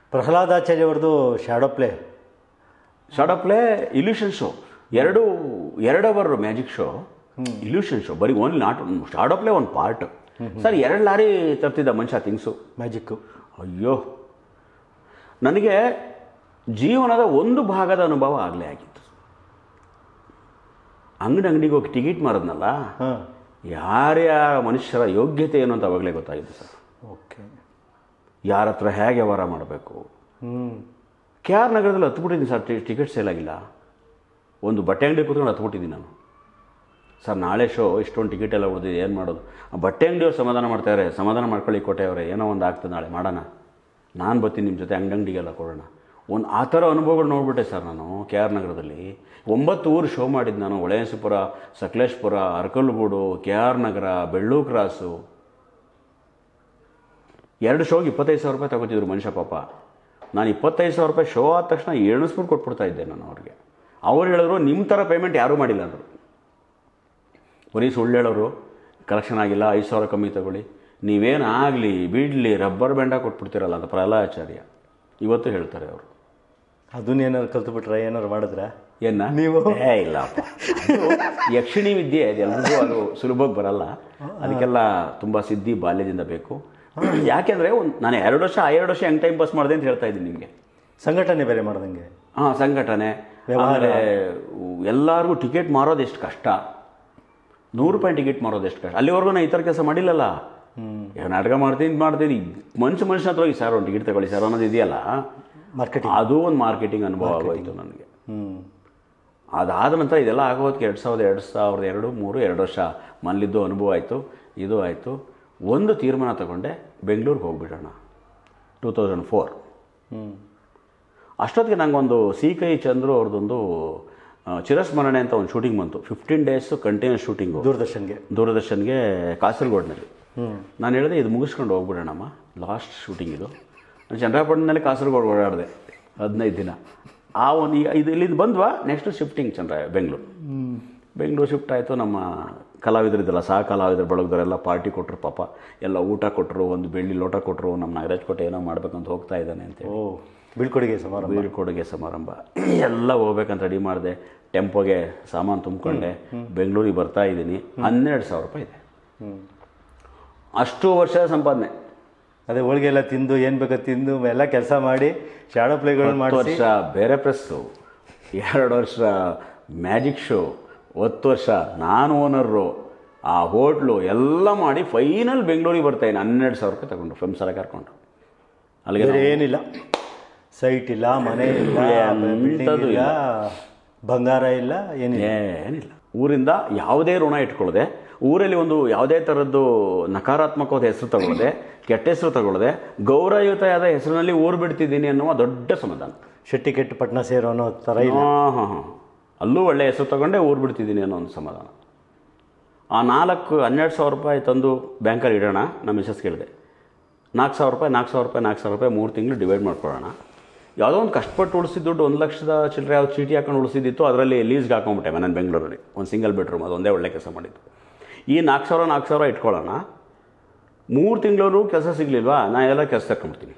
ಪ್ರಹ್ಲಾದಾಚಾರ್ಯ ಅವ್ರದ್ದು shadow play short of play illusion show ಎರಡು ಎರಡು hour magic show illusion show ಬರೀ only not short of play ಒಂದು part sir ಎರಡು lorry ತರ್ತಿದ್ದ ಮನುಷ್ಯ ಥಿಂಗ್ಸು ಮ್ಯಾಜಿಕ್ಕು ಅಯ್ಯೋ ನನಗೆ ಜೀವನದ ಒಂದು ಭಾಗದ ಅನುಭವ ಆಗಲೇ ಆಗಿತ್ತು ಅಂಗಡಿ ಅಂಗಡಿಗೆ ಹೋಗಿ ಟಿಕೆಟ್ ಮಾರದ್ನಲ್ಲ ಹಾಂ ಯಾರ್ಯಾರ ಮನುಷ್ಯರ ಯೋಗ್ಯತೆ ಏನು ಅಂತ ಅವಾಗಲೇ ಗೊತ್ತಾಗಿದೆ ಸರ್ ಓಕೆ ಯಾರ ಹತ್ರ ಹೇಗೆ ವ್ಯವಹಾರ ಮಾಡಬೇಕು ಹ್ಞೂ ಕೆ ಆರ್ ನಗರದಲ್ಲಿ ಹತ್ಬಿಟ್ಟಿದ್ದೀನಿ ಸರ್ ಟಿ- ಟಿಕೆಟ್ ಸೇಲ್ ಆಗಿಲ್ಲ ಒಂದು ಬಟ್ಟೆ ಅಂಗಡಿ ಕೂತ್ಕೊಂಡು ಹತ್ಬಿಟ್ಟಿದ್ದೀನಿ ನಾನು ಸರ್ ನಾಳೆ ಶೋ ಇಷ್ಟೊಂದು ಟಿಕೆಟ್ ಎಲ್ಲ ಉಳಿದಿದೆ ಏನು ಮಾಡೋದು ಆ ಬಟ್ಟೆ ಅಂಗಡಿಯವ್ರು ಸಮಾಧಾನ ಮಾಡ್ತಾರೆ ಸಮಾಧಾನ ಮಾಡ್ಕೊಳ್ಳಿ ಕೊಟ್ಟೆಯವರೇ ಏನೋ ಒಂದು ಆಗ್ತದೆ ನಾಳೆ ಮಾಡೋಣ ನಾನು ಬರ್ತೀನಿ ನಿಮ್ಮ ಜೊತೆ ಅಂಗಡಿಗೆಲ್ಲ ಕೊಡೋಣ ಒಂದು ಆ ಥರ ಅನುಭವಗಳು ನೋಡ್ಬಿಟ್ಟೆ ಸರ್ ನಾನು ಕೆ ಆರ್ ನಗರದಲ್ಲಿ ಒಂಬತ್ತು ಊರು ಶೋ ಮಾಡಿದ್ದು ನಾನು ಒಳಯಸಿಪುರ Sakleshpur Arkalgud K R Nagar Bellur cross ಎರಡು ಶೋಗೆ ಇಪ್ಪತ್ತೈದು ಸಾವಿರ ರೂಪಾಯಿ ತಗೋತಿದ್ರು ಮನುಷ್ಯ ಪಾಪ ನಾನು ಇಪ್ಪತ್ತೈದು ಸಾವಿರ ರೂಪಾಯಿ ಶೋ ಆದ ತಕ್ಷಣ ಎಣಿಸ್ಬಿಟ್ಟು ಕೊಟ್ಬಿಡ್ತಾ ಇದ್ದೆ ನಾನು ಅವ್ರಿಗೆ ಅವ್ರು ಹೇಳಿದ್ರು ನಿಮ್ಮ ಥರ ಪೇಮೆಂಟ್ ಯಾರೂ ಮಾಡಿಲ್ಲ ಅಂದರು ಬರೀ ಸುಳ್ಳು ಹೇಳೋರು ಕಲೆಕ್ಷನ್ ಆಗಿಲ್ಲ ಐದು ಸಾವಿರ ಕಮ್ಮಿ ತಗೊಳ್ಳಿ ನೀವೇನು ಆಗಲಿ ಬಿಡಲಿ ರಬ್ಬರ್ ಬ್ಯಾಂಡ ಕೊಟ್ಬಿಡ್ತೀರಲ್ಲ ಅಂತ ಪ್ರಹ್ಲಾದಾಚಾರ್ಯ ಇವತ್ತು ಹೇಳ್ತಾರೆ ಅವರು ಅದನ್ನೇನಾದ್ರು ಕಲ್ತ್ಬಿಟ್ರೆ ಏನಾದ್ರು ಮಾಡಿದ್ರ ಏನ ನೀವು? ಏ ಇಲ್ಲಪ್ಪ ಅದು ಯಕ್ಷಿಣಿ ವಿದ್ಯೆ ಅದು ಎಲ್ರಿಗೂ ಅದು ಸುಲಭವಾಗಿ ಬರಲ್ಲ ಅದಕ್ಕೆಲ್ಲ ತುಂಬ ಸಿದ್ಧಿ ಬಾಲ್ಯದಿಂದ ಬೇಕು ಯಾಕೆಂದರೆ ಒಂದು ನಾನು ಎರಡು ವರ್ಷ ಆ ಎರಡು ವರ್ಷ ಹೆಂಗೆ ಟೈಮ್ ಪಾಸ್ ಮಾಡಿದೆ ಅಂತ ಹೇಳ್ತಾ ಇದ್ದೀನಿ ನಿಮಗೆ ಸಂಘಟನೆ ಬೇರೆ ಮಾಡ್ದಂಗೆ ಹಾಂ ಸಂಘಟನೆ ಆಮೇಲೆ ಎಲ್ಲರಿಗೂ ಟಿಕೆಟ್ ಮಾರೋದು ಎಷ್ಟು ಕಷ್ಟ ನೂರು ರೂಪಾಯಿ ಟಿಕೆಟ್ ಮಾರೋದು ಎಷ್ಟು ಕಷ್ಟ ಅಲ್ಲಿವರೆಗೂ ನಾನು ಈ ಥರ ಕೆಲಸ ಮಾಡಿಲ್ಲಲ್ಲ ಈಗ ನಾಟಕ ಮಾಡ್ತೀನಿ ಇದ್ ಮಾಡ್ತೀನಿ ಮನುಷ್ಯ ಮನುಷ್ಯ ಹತ್ರ ಹೋಗಿ ಸರ್ ಒಂದು ಟಿಕೆಟ್ ತಗೊಳ್ಳಿ ಸರ್ ಅನ್ನೋದು ಇದೆಯಲ್ಲ ಮಾರ್ಕೆಟಿಂಗ್ ಅದು ಒಂದು ಮಾರ್ಕೆಟಿಂಗ್ ಅನುಭವ ಆಗೋಯ್ತು ನನಗೆ ಹ್ಞೂ ಅದಾದ ನಂತರ ಇದೆಲ್ಲ ಆಗೋದಕ್ಕೆ ಎರಡು ಸಾವಿರದ ಎರಡು ಸಾವಿರದ ಎರಡು ಮೂರು ಎರಡು ವರ್ಷ ಮನೇಲಿದ್ದು ಅನುಭವ ಆಯಿತು ಇದು ಆಯಿತು ಒಂದು ತೀರ್ಮಾನ ತಗೊಂಡೆ ಬೆಂಗಳೂರಿಗೆ ಹೋಗ್ಬಿಡೋಣ ಟೂ ತೌಸಂಡ್ ಫೋರ್ ಹ್ಞೂ ಅಷ್ಟೊತ್ತಿಗೆ ನಂಗೊಂದು ಸಿ ಕೈ ಚಂದ್ರು ಅವ್ರದ್ದೊಂದು ಆ, ಚಿರಸ್ಮರಣೆ ಅಂತ ಒಂದು ಶೂಟಿಂಗ್ ಬಂತು ಫಿಫ್ಟೀನ್ ಡೇಸು ಕಂಟಿನ್ಯೂಸ್ ಶೂಟಿಂಗು ದೂರದರ್ಶನ್ಗೆ ದೂರದರ್ಶನ್ಗೆ ಕಾಸರಗೋಡ್ನಲ್ಲಿ ಹ್ಞೂ ನಾನು ಹೇಳಿದೆ ಇದು ಮುಗಿಸ್ಕೊಂಡು ಹೋಗ್ಬಿಡೋಣಮ್ಮ ಲಾಸ್ಟ್ ಶೂಟಿಂಗ್ ಇದು ನಾನು ಚಂದ್ರಪಟ್ಟಣದಲ್ಲಿ ಕಾಸರಗೋಡು ಓಡಾಡಿದೆ ಹದಿನೈದು ದಿನ ಆ ಒಂದು ಈಗ ಇದು ಇಲ್ಲಿಂದ ಬಂದ್ವಾ next shifting Chandra Bengaluru Bengaluru shift ಆಯಿತು ನಮ್ಮ ಕಲಾವಿದರಿದ್ದಲ್ಲ ಸಹ ಕಲಾವಿದರು ಬಳಗದವರೆಲ್ಲ ಪಾರ್ಟಿ ಕೊಟ್ಟರು ಪಾಪ ಎಲ್ಲ ಊಟ ಕೊಟ್ಟರು ಒಂದು ಬೆಳ್ಳಿ ಲೋಟ ಕೊಟ್ಟರು ನಮ್ಮ ನಾಗರಾಜ್ ಕೋಟೆ ಏನೋ ಮಾಡ್ಬೇಕಂತ ಹೋಗ್ತಾ ಇದ್ದಾನೆ ಅಂತೇಳಿ ಓ ಬೀಳ್ಕೊಡುಗೆ ಸಮಾರಂಭ ಬೀಳ್ಕೊಡುಗೆ ಸಮಾರಂಭ ಎಲ್ಲ ಹೋಗ್ಬೇಕಂತ ರೆಡಿ ಮಾಡಿದೆ ಟೆಂಪೋಗೆ ಸಾಮಾನು ತುಂಬಿಕೊಂಡೆ ಬೆಂಗಳೂರಿಗೆ ಬರ್ತಾ ಇದ್ದೀನಿ ಹನ್ನೆರಡು ಸಾವಿರ ರೂಪಾಯಿ ಇದೆ ಹ್ಞೂ ಅಷ್ಟು ವರ್ಷದ ಸಂಪಾದನೆ ಅದೇ ಹೋಳಿಗೆ ಎಲ್ಲ ತಿಂದು ಏನು ಬೇಕೋ ತಿಂದು ಎಲ್ಲ ಕೆಲಸ ಮಾಡಿ ಶಾಡೋ ಪ್ಲೇಗಳನ್ನು ಹತ್ತು ಮಾಡಿಸಿ ವರ್ಷ ಬೇರೆ ಪ್ರೆಸ್ಸು ಎರಡು ವರ್ಷ ಮ್ಯಾಜಿಕ್ ಶೋ ಹತ್ತು ವರ್ಷ ನಾನು ಓನರು ಆ ಹೋಟ್ಲು ಎಲ್ಲ ಮಾಡಿ ಫೈನಲ್ ಬೆಂಗಳೂರಿಗೆ ಬರ್ತಾಯಿದ್ದೀನಿ ಹನ್ನೆರಡು ಸಾವಿರ ರೂಪಾಯಿ ತಗೊಂಡು ಫ್ರೆಂಡ್ಸ್ ಎಲ್ಲ ಕರ್ಕೊಂಡು ಅಲ್ಲಿಗೆ ಬೇರೆ ಏನಿಲ್ಲ ಸೈಟ್ ಇಲ್ಲ ಮನೆ ಇಲ್ಲ ಎಂಥದ್ದು ಬಿಲ್ಡಿಂಗ್ ಇಲ್ಲ ಬಂಗಾರ ಇಲ್ಲ ಏನಿಲ್ಲ ಏನಿಲ್ಲ ಊರಿಂದ ಯಾವುದೇ ಋಣ ಇಟ್ಕೊಳ್ಳದೆ ಊರಲ್ಲಿ ಒಂದು ಯಾವುದೇ ಥರದ್ದು ನಕಾರಾತ್ಮಕವಾದ ಹೆಸರು ತಗೊಳ್ಳದೆ ಕೆಟ್ಟ ಹೆಸರು ತಗೊಳ್ಳದೆ ಗೌರವಯುತವಾದ ಹೆಸರಿನಲ್ಲಿ ಊರು ಬಿಡ್ತಿದ್ದೀನಿ ಅನ್ನುವ ದೊಡ್ಡ ಸಮಾಧಾನ ಶೆಟ್ಟಿ ಕೆಟ್ಟ ಪಟ್ನ ಸೇರೋ ಅನ್ನೋ ಥರ ಇಲ್ಲ ಹಾಂ ಹಾಂ ಹಾಂ ಅಲ್ಲೂ ಒಳ್ಳೆ ಹೆಸರು ತಗೊಂಡೆ ಊರು ಬಿಡ್ತಿದ್ದೀನಿ ಅನ್ನೋ ಒಂದು ಸಮಾಧಾನ ಆ ನಾಲ್ಕು ಹನ್ನೆರಡು ಸಾವಿರ ರೂಪಾಯಿ ತಂದು ಬ್ಯಾಂಕಲ್ಲಿ ಇಡೋಣ ನಮ್ಮ ಮಿಸಸ್ ಕೇಳಿದೆ ನಾಲ್ಕು ಸಾವಿರ ರೂಪಾಯಿ ನಾಲ್ಕು ಸಾವಿರ ರೂಪಾಯಿ ನಾಲ್ಕು ಸಾವಿರ ರೂಪಾಯಿ ಮೂರು ತಿಂಗಳು ಡಿವೈಡ್ ಮಾಡ್ಕೊಳ್ಳೋಣ ಯಾವುದೋ ಒಂದು ಕಷ್ಟಪಟ್ಟು ಉಳಿಸಿದ ದುಡ್ಡು ಒಂದು ಲಕ್ಷದ ಚಿಲ್ಲರೆ ಯಾವ್ದು ಚೀಟಿ ಹಾಕೊಂಡು ಉಳಿಸಿದ್ದಿತ್ತು ಅದರಲ್ಲಿ ಲೀಸ್ಗೆ ಹಾಕೊಂಡ್ಬಿಟ್ಟೆ ನಾನು ಬೆಂಗಳೂರಲ್ಲಿ ಒಂದು ಸಿಂಗಲ್ ಬೆಡ್ರೂಮ್ ಅದೊಂದೇ ಒಳ್ಳೆ ಕೆಲಸ ಮಾಡಿದ್ದು ಈ ನಾಲ್ಕು ಸಾವಿರ ನಾಲ್ಕು ಸಾವಿರ ಇಟ್ಕೊಳ್ಳೋಣ ಮೂರು ತಿಂಗಳು ಕೆಲಸ ಸಿಗಲಿಲ್ವಾ ನಾನು ಎಲ್ಲ ಕೆಲಸ ತಗೊಂಡ್ಬಿಡ್ತೀನಿ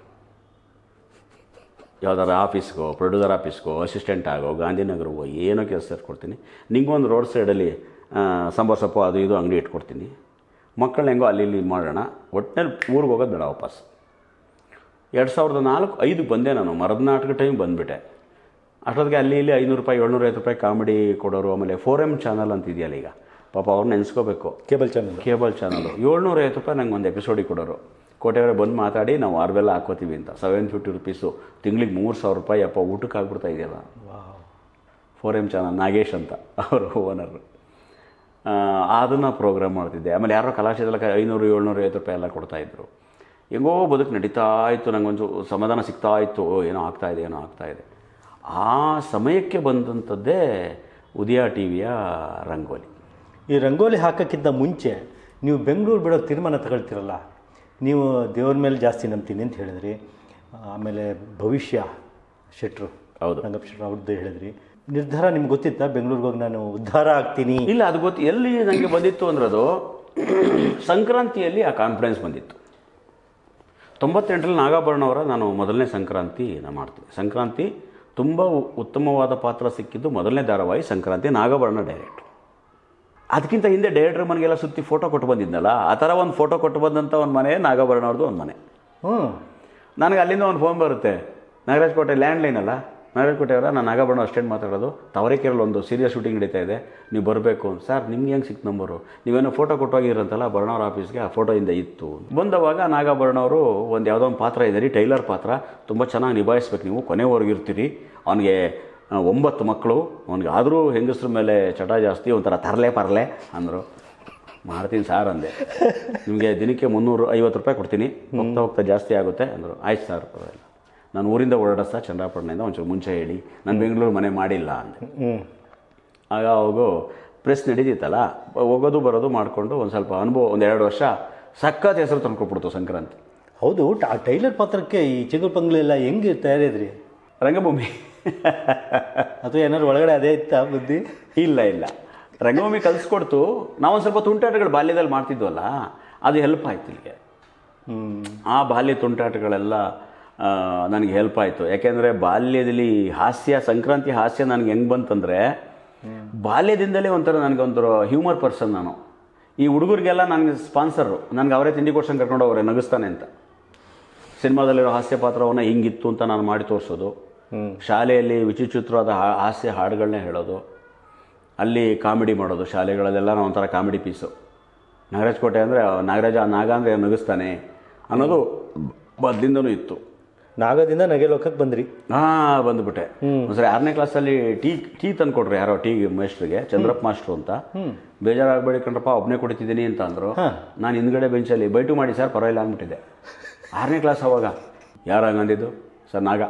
ಯಾವ್ದಾರ ಆಫೀಸ್ಗೋ ಪ್ರೊಡ್ಯೂಸರ್ ಆಫೀಸ್ಗೋ ಅಸಿಸ್ಟೆಂಟ್ ಆಗೋ ಗಾಂಧಿನಗರಗೋ ಏನೋ ಕೆಲಸ ಸೇರ್ಕೊಡ್ತೀನಿ ನಿಂಗೊಂದು ರೋಡ್ ಸೈಡಲ್ಲಿ ಸಾಂಬಾರು ಸೊಪ್ಪು ಅದು ಇದು ಅಂಗಡಿ ಇಟ್ಕೊಡ್ತೀನಿ ಮಕ್ಕಳನ್ನ ಹೆಂಗೋ ಅಲ್ಲಿ ಇಲ್ಲಿ ಮಾಡೋಣ ಒಟ್ಟಿನಲ್ಲಿ ಊರಿಗೆ ಹೋಗೋದು ಬೇಡ ವಾಪಸ್ ಎರಡು ಸಾವಿರದ ನಾಲ್ಕು ಐದಕ್ಕೆ ಬಂದೆ ನಾನು ಮರದ ನಾಟಕ ಟೈಮ್ ಬಂದುಬಿಟ್ಟೆ ಅಷ್ಟೊತ್ತಿಗೆ ಅಲ್ಲಿ ಇಲ್ಲಿ ಐನೂರು ರೂಪಾಯಿ ಏಳ್ನೂರ ಐವತ್ತು ರೂಪಾಯಿ ಕಾಮಿಡಿ ಕೊಡೋರು ಆಮೇಲೆ ಫೋರ್ ಎಮ್ ಚಾನಲ್ ಅಂತ ಇದೆಯಲ್ಲ ಈಗ ಪಾಪ ಅವ್ರನ್ನ ನೆನೆಸ್ಕೋಬೇಕು ಕೇಬಲ್ ಚಾನಲ್ ಕೇಬಲ್ ಚಾನಲು ಏಳ್ನೂರ ಐವತ್ತು ರೂಪಾಯಿ ನಂಗೆ ಒಂದು ಎಪಿಸೋಡಿಗೆ ಕೊಡೋರು ಕೋಟೆಯವರೇ ಬಂದು ಮಾತಾಡಿ ನಾವು ಆರ್ವೆಲ್ಲ ಹಾಕೋತೀವಿ ಅಂತ ಸೆವೆನ್ ಫಿಫ್ಟಿ ರುಪೀಸು ತಿಂಗ್ಳಿಗೆ ಮೂರು ಸಾವಿರ ರೂಪಾಯಿ ಅಪ್ಪ ಊಟಕ್ಕೆ ಆಗ್ಬಿಡ್ತಾ ಇದೆಯಲ್ಲ ಫೋರ್ ಎಮ್ ಚಾನಲ್ ನಾಗೇಶ್ ಅಂತ ಅವರು ಓನರು ಅದನ್ನು ಪ್ರೋಗ್ರಾಮ್ ಮಾಡ್ತಿದ್ದೆ ಆಮೇಲೆ ಯಾರೋ ಕಲಾಕ್ಷೇತ್ರಕ್ಕೆ ಐನೂರು ಏಳ್ನೂರ ಐವತ್ತು ರೂಪಾಯಿ ಎಲ್ಲ ಕೊಡ್ತಾಯಿದ್ರು ಹೆಂಗೋ ಬದುಕು ನಡೀತಾ ಇತ್ತು ನನಗೊಂದು ಸಮಾಧಾನ ಸಿಗ್ತಾ ಇತ್ತು ಓ, ಏನೋ ಆಗ್ತಾ ಇದೆ ಏನೋ ಆಗ್ತಾ ಇದೆ ಆ ಸಮಯಕ್ಕೆ ಬಂದಂಥದ್ದೇ ಉದಯ ಟಿ ವಿಯ ರಂಗೋಲಿ ಈ ರಂಗೋಲಿ ಹಾಕೋಕ್ಕಿಂತ ಮುಂಚೆ ನೀವು ಬೆಂಗಳೂರು ಬಿಡೋ ತೀರ್ಮಾನ ತಗೊಳ್ತೀರಲ್ಲ ನೀವು ದೇವ್ರ ಮೇಲೆ ಜಾಸ್ತಿ ನಂಬ್ತೀನಿ ಅಂತ ಹೇಳಿದ್ರಿ ಆಮೇಲೆ ಭವಿಷ್ಯ ಶೆಟ್ರು ಹೌದು ರಂಗಪ್ಪ ಶೆಟ್ರು ಅವ್ರದ್ದು ಹೇಳಿದ್ರಿ ನಿರ್ಧಾರ ನಿಮ್ಗೆ ಗೊತ್ತಿತ್ತಾ ಬೆಂಗಳೂರಿಗೆ ಹೋಗಿ ನಾನು ಉದ್ಧಾರ ಆಗ್ತೀನಿ ಇಲ್ಲ ಅದು ಗೊತ್ತು ಎಲ್ಲಿ ನನಗೆ ಬಂದಿತ್ತು ಅಂದ್ರೆ ಅದು ಸಂಕ್ರಾಂತಿಯಲ್ಲಿ ಆ ಕಾನ್ಫಿಡೆನ್ಸ್ ಬಂದಿತ್ತು ತೊಂಬತ್ತೆಂಟರಲ್ಲಿ ನಾಗಾಭರಣ ಅವರ ನಾನು ಮೊದಲನೇ ಸಂಕ್ರಾಂತಿ ನಾನು ಮಾಡ್ತೀನಿ ಸಂಕ್ರಾಂತಿ ತುಂಬ ಉ- ಉತ್ತಮವಾದ ಪಾತ್ರ ಸಿಕ್ಕಿದ್ದು ಮೊದಲನೇ ಧಾರಾವಾಹಿ ಸಂಕ್ರಾಂತಿ ನಾಗಾಭರಣ ಡೈರೆಕ್ಟ್ರು ಅದಕ್ಕಿಂತ ಹಿಂದೆ ಡೈರೆಕ್ಟ್ರ್ ಮನೆಗೆಲ್ಲ ಸುತ್ತಿ ಫೋಟೋ ಕೊಟ್ಟು ಬಂದಿದ್ನಲ್ಲ ಆ ಥರ ಒಂದು ಫೋಟೋ ಕೊಟ್ಟು ಬಂದಂಥ ಒಂದು ಮನೆ ನಾಗಾಭರಣ ಅವ್ರದ್ದು ಒಂದು ಮನೆ ಹ್ಞೂ ನನಗೆ ಅಲ್ಲಿಂದ ಒಂದು ಫೋನ್ ಬರುತ್ತೆ ನಾಗರಾಜ್ ಕೋಟೆ ಲ್ಯಾಂಡ್ಲೈನ್ ಅಲ್ಲ ನಾಗರಾಜ್ ಕೋಟೆ ಅವರ ನಾನು ನಾಗಾಭರಣ ಅಷ್ಟೇನು ಮಾತಾಡೋದು ತವರೇಕೆರೆಯಲ್ಲಿ ಒಂದು ಸೀರಿಯಸ್ ಶೂಟಿಂಗ್ ನಡೀತಾ ಇದೆ ನೀವು ಬರಬೇಕು ಸರ್ ನಿಮ್ಗೆ ಹೆಂಗೆ ಸಿಕ್ತು ನಂಬರು ನೀವೇನೋ ಫೋಟೋ ಕೊಟ್ಟೋಗಿರಂತಲ್ಲ ಭರಣವ್ರ ಆಫೀಸ್ಗೆ ಆ ಫೋಟೋಯಿಂದ ಇತ್ತು ಬಂದವಾಗ ನಾಗಾಭರಣ ಅವರು ಒಂದು ಯಾವುದೋ ಒಂದು ಪಾತ್ರ ಇದೆ ರೀ ಟೈಲರ್ ಪಾತ್ರ ತುಂಬ ಚೆನ್ನಾಗಿ ನಿಭಾಯಿಸ್ಬೇಕು ನೀವು ಕೊನೆವರೆಗೂ ಇರ್ತೀರಿ ಅವನಿಗೆ ಆ, ಒಂಬತ್ತು ಮಕ್ಕಳು ಅವ್ನಿಗೆ ಆದರೂ ಹೆಂಗಸ್ರ ಮೇಲೆ ಚಟ ಜಾಸ್ತಿ ಒಂಥರ ತರಲೆ ಪರಲೆ ಅಂದರು ಮಾಡ್ತೀನಿ ಸಾರ್ ಅಂದೆ ನಿಮಗೆ ದಿನಕ್ಕೆ ಮುನ್ನೂರು ಐವತ್ತು ರೂಪಾಯಿ ಕೊಡ್ತೀನಿ ಹೋಗ್ತಾ ಹೋಗ್ತಾ ಜಾಸ್ತಿ ಆಗುತ್ತೆ ಅಂದರು ಆಯ್ತು ಸರ್ ಪರವಾಗಿಲ್ಲ ನಾನು ಊರಿಂದ ಓಡಾಡಿಸ್ತಾ ಚಂದ್ರಾಪಟ್ಟಣದಿಂದ ಒಂಚೂರು ಮುಂಚೆ ಹೇಳಿ ನಾನು ಬೆಂಗಳೂರು ಮನೆ ಮಾಡಿಲ್ಲ ಅಂದೆ ಹ್ಞೂ ಆಗ ಅವಾಗೂ ಪ್ರೆಸ್ ನಡೀತಿತ್ತಲ್ಲ ಹೋಗೋದು ಬರೋದು ಮಾಡಿಕೊಂಡು ಒಂದು ಸ್ವಲ್ಪ ಅನುಭವ ಒಂದು ಎರಡು ವರ್ಷ ಸಖತ್ ಹೆಸರು ತಂದ್ಕೊಟ್ಬಿಡ್ತು ಸಂಕ್ರಾಂತಿ ಹೌದು ಆ ಟೈಲರ್ ಪಾತ್ರಕ್ಕೆ ಈ ಚಿಗುರು ಪಂಗ್ಲೆಲ್ಲ ಹೆಂಗೆ ತಯಾರಿದ್ರಿ ರಂಗಭೂಮಿ ಅಥವಾ ಏನಾದ್ರು ಒಳಗಡೆ ಅದೇ ಇತ್ತಾ ಬುದ್ಧಿ ಇಲ್ಲ ಇಲ್ಲ ರಂಗಭೂಮಿ ಕಲಿಸ್ಕೊಡ್ತು ನಾವೊಂದು ಸ್ವಲ್ಪ ತುಂಟಾಟಗಳು ಬಾಲ್ಯದಲ್ಲಿ ಮಾಡ್ತಿದ್ವಲ್ಲ ಅದು ಹೆಲ್ಪ್ ಆಯ್ತು ಇಲ್ಲಿಗೆ ಹ್ಞೂ ಆ ಬಾಲ್ಯ ತುಂಟಾಟಗಳೆಲ್ಲ ಆ, ನನಗೆ ಹೆಲ್ಪ್ ಆಯಿತು ಯಾಕೆಂದರೆ ಬಾಲ್ಯದಲ್ಲಿ ಹಾಸ್ಯ ಸಂಕ್ರಾಂತಿ ಹಾಸ್ಯ ನನಗೆ ಹೆಂಗೆ ಬಂತಂದರೆ ಬಾಲ್ಯದಿಂದಲೇ ಒಂಥರ ನನಗೆ ಒಂಥರ ಹ್ಯೂಮರ್ ಪರ್ಸನ್ ನಾನು ಈ ಹುಡುಗರಿಗೆಲ್ಲ ನನಗೆ ಸ್ಪಾನ್ಸರು ನನಗೆ ಅವರೇ ತಿಂಡಿ ಕೊಡ್ಸಂಗೆ ಕರ್ಕೊಂಡು ಅವರೇ ನಗಿಸ್ತಾನೆ ಅಂತ ಸಿನಿಮಾದಲ್ಲಿರೋ ಹಾಸ್ಯ ಪಾತ್ರವನ್ನು ಹಿಂಗಿತ್ತು ಅಂತ ನಾನು ಮಾಡಿ ತೋರಿಸೋದು ಶಾಲೆಯಲ್ಲಿ ವಿಚಿತ್ರವಾದ ಹಾ- ಹಾಸ್ಯ ಹಾಡುಗಳನ್ನೇ ಹೇಳೋದು ಅಲ್ಲಿ ಕಾಮಿಡಿ ಮಾಡೋದು ಶಾಲೆಗಳಲ್ಲೆಲ್ಲ ನಾನು ಒಂಥರ ಕಾಮಿಡಿ ಪೀಸು ನಾಗರಾಜ್ ಕೋಟೆ ಅಂದರೆ ನಾಗರಾಜ ನಾಗ ಅಂದರೆ ನಗಿಸ್ತಾನೆ ಅನ್ನೋದು ಮೊದಲಿಂದನೂ ಇತ್ತು ನಾಗದಿಂದ ನಗೆ ಲೋಕಕ್ಕೆ ಬಂದ್ರಿ ಹಾಂ ಬಂದುಬಿಟ್ಟೆ ಒಂದ್ಸರಿ ಆರನೇ ಕ್ಲಾಸಲ್ಲಿ ಟೀ ಟೀ ತಂದು ಕೊಡ್ರಿ ಯಾರೋ ಟೀ ಮೇಸ್ಟ್ರಿಗೆ ಚಂದ್ರಪ್ಪ ಮಾಸ್ಟ್ರು ಅಂತ ಬೇಜಾರಾಗಬೇಡಿ ಕಣ್ರಪ್ಪ ಒಬ್ಬನೇ ಕುಡಿತಿದ್ದೀನಿ ಅಂತ ಅಂದರು ನಾನು ಹಿಂದ್ಗಡೆ ಬೆಂಚಲ್ಲಿ ಬೈಟು ಮಾಡಿ ಸರ್ ಪರವಾಗಿಲ್ಲ ಅಂದ್ಬಿಟ್ಟಿದ್ದೆ ಆರನೇ ಕ್ಲಾಸ್ ಅವಾಗ ಯಾರು ಹಂಗಂದಿದ್ದು ಸರ್ ನಾಗ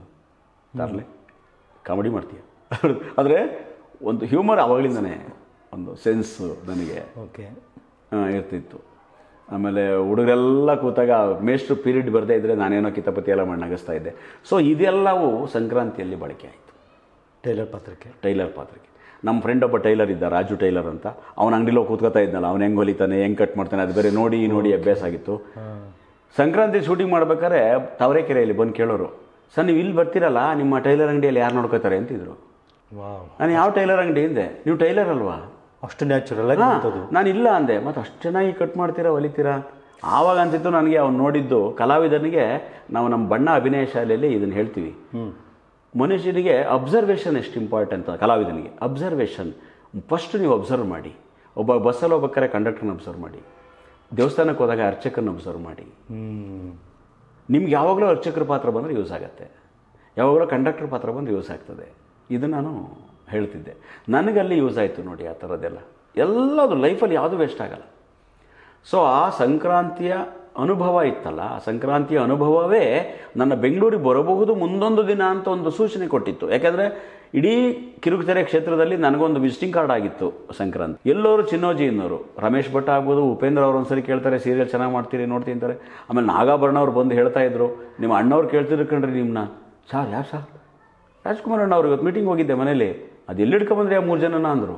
ತರಲಿ ಕಾಮಿಡಿ ಮಾಡ್ತೀಯ ಆದರೆ ಒಂದು ಹ್ಯೂಮರ್ ಆವಾಗಲಿಂದನೇ ಒಂದು ಸೆನ್ಸು ನನಗೆ ಓಕೆ ಆ, ಇರ್ತಿತ್ತು ಆಮೇಲೆ ಹುಡುಗರೆಲ್ಲ ಕೂತಾಗ ಮೇಷ್ಟ್ರು ಪೀರಿಯಡ್ ಬರದೇ ಇದ್ದರೆ ನಾನೇನೋ ಕಿತಾಪತಿ ಎಲ್ಲ ಮಾಡಿ ನಗಿಸ್ತಾ ಇದ್ದೆ ಸೊ ಇದೆಲ್ಲವೂ ಸಂಕ್ರಾಂತಿಯಲ್ಲಿ ಬಳಕೆ ಆಯಿತು ಟೈಲರ್ ಪಾತ್ರಕ್ಕೆ ಟೈಲರ್ ಪಾತ್ರಕ್ಕೆ ನಮ್ಮ ಫ್ರೆಂಡ್ ಒಬ್ಬ ಟೈಲರ್ ಇದ್ದ ರಾಜು ಟೈಲರ್ ಅಂತ ಅವನ ಅಂಗಡಿలో ಕೂತ್ಕೋತಾ ಇದ್ನಲ್ಲ ಅವ್ನು ಹೆಂಗೆ ಹೊಲಿತಾನೆ ಹೆಂಗೆ ಕಟ್ ಮಾಡ್ತಾನೆ ಅದು ಬೇರೆ ನೋಡಿ ನೋಡಿ ಅಭ್ಯಾಸ ಆಗಿತ್ತು ಸಂಕ್ರಾಂತಿ ಶೂಟಿಂಗ್ ಮಾಡ್ಬೇಕಾದ್ರೆ ತಾವರೆಕೆರೆಯಲ್ಲಿ ಬಂದು ಕೇಳೋರು ಸರ್ ನೀವು ಇಲ್ಲಿ ಬರ್ತೀರಲ್ಲ ನಿಮ್ಮ ಟೈಲರ್ ಅಂಗಡಿಯಲ್ಲಿ ಯಾರು ನೋಡ್ಕೋತಾರೆ ಅಂತಿದ್ರು ವಾವ್ ನಾನು ಯಾವ ಟೈಲರ್ ಅಂಗಡಿ ಹಿಂದೆ ನೀವು ಟೈಲರ್ ಅಲ್ವಾ ಅಷ್ಟು ನ್ಯಾಚುರಲ್ ಆಗಿ ಹಾ, ಬಂತದು ನಾನು ಇಲ್ಲ ಅಂದೆ ಮತ್ತು ಅಷ್ಟು ಚೆನ್ನಾಗಿ ಕಟ್ ಮಾಡ್ತೀರಾ ಹೊಲಿತೀರಾ ಆವಾಗ ಅನ್ಸಿತ್ತು ನನಗೆ ಅವ್ನು ನೋಡಿದ್ದು ಕಲಾವಿದನಿಗೆ ನಾವು ನಮ್ಮ ಬಣ್ಣ ಅಭಿನಯ ಶಾಲೆಯಲ್ಲಿ ಇದನ್ನು ಹೇಳ್ತೀವಿ ಮನುಷ್ಯನಿಗೆ ಅಬ್ಸರ್ವೇಷನ್ ಎಷ್ಟು ಇಂಪಾರ್ಟೆಂಟ್ ಕಲಾವಿದನಿಗೆ ಅಬ್ಸರ್ವೇಷನ್ ಫಸ್ಟ್ ನೀವು ಅಬ್ಸರ್ವ್ ಮಾಡಿ ಒಬ್ಬ ಬಸ್ಸಲ್ಲಿ ಹೋಗ್ಬೇಕಾದ್ರೆ ಕಂಡಕ್ಟರ್ನ ಅಬ್ಸರ್ವ್ ಮಾಡಿ ದೇವಸ್ಥಾನಕ್ಕೆ ಹೋದಾಗ ಅರ್ಚಕನ ಅಬ್ಸರ್ವ್ ಮಾಡಿ ಹ್ಞೂ ನಿಮ್ಗೆ ಯಾವಾಗಲೂ ಅರ್ಚಕರ ಪಾತ್ರ ಬಂದರೆ ಯೂಸ್ ಆಗುತ್ತೆ ಯಾವಾಗಲೂ ಕಂಡಕ್ಟರ್ ಪಾತ್ರ ಬಂದರೆ ಯೂಸ್ ಆಗ್ತದೆ ಇದು ನಾನು ಹೇಳ್ತಿದ್ದೆ ನನಗಲ್ಲಿ ಯೂಸ್ ಆಯಿತು ನೋಡಿ ಆ ಥರದ್ದೆಲ್ಲ ಎಲ್ಲದು ಲೈಫಲ್ಲಿ ಯಾವುದು ವೇಸ್ಟ್ ಆಗಲ್ಲ ಸೊ ಆ ಸಂಕ್ರಾಂತಿಯ ಅನುಭವ ಇತ್ತಲ್ಲ ಆ ಸಂಕ್ರಾಂತಿಯ ಅನುಭವವೇ ನನ್ನ ಬೆಂಗಳೂರಿಗೆ ಬರಬಹುದು ಮುಂದೊಂದು ದಿನ ಅಂತ ಒಂದು ಸೂಚನೆ ಕೊಟ್ಟಿತ್ತು ಯಾಕೆಂದರೆ ಇಡೀ ಕಿರುಕುತೆರೆ ಕ್ಷೇತ್ರದಲ್ಲಿ ನನಗೊಂದು ವಿಸಿಟಿಂಗ್ ಕಾರ್ಡ್ ಆಗಿತ್ತು ಸಂಕ್ರಾಂತಿ ಎಲ್ಲರೂ ಚಿನ್ನೋಜಿ ಇನ್ನೋರು ರಮೇಶ್ ಭಟ್ ಆಗ್ಬೋದು ಉಪೇಂದ್ರ ಅವ್ರು ಒಂದ್ಸರಿ ಕೇಳ್ತಾರೆ ಸೀರಿಯಲ್ ಚೆನ್ನಾಗಿ ಮಾಡ್ತೀರಿ ನೋಡ್ತೀನಿ ಅಂತಾರೆ ಆಮೇಲೆ ನಾಗಾಭರಣ ಅವ್ರು ಬಂದು ಹೇಳ್ತಾ ಇದ್ರು ನಿಮ್ಮ ಅಣ್ಣವ್ರು ಕೇಳ್ತಿದ್ರು ಕಣ್ರಿ ನಿಮ್ಮನ್ನ ಸರ್ ಯಾರು ಸರ್ ರಾಜ್ಕುಮಾರ್ ಅಣ್ಣ ಅವ್ರು ಇವತ್ತು ಮೀಟಿಂಗ್ ಹೋಗಿದ್ದೆ ಮನೇಲಿ ಅದು ಎಲ್ಲಿ ಹಿಡ್ಕೊಂಬಂದ್ರಿ ಆ ಮೂರು ಜನನ ಅಂದರು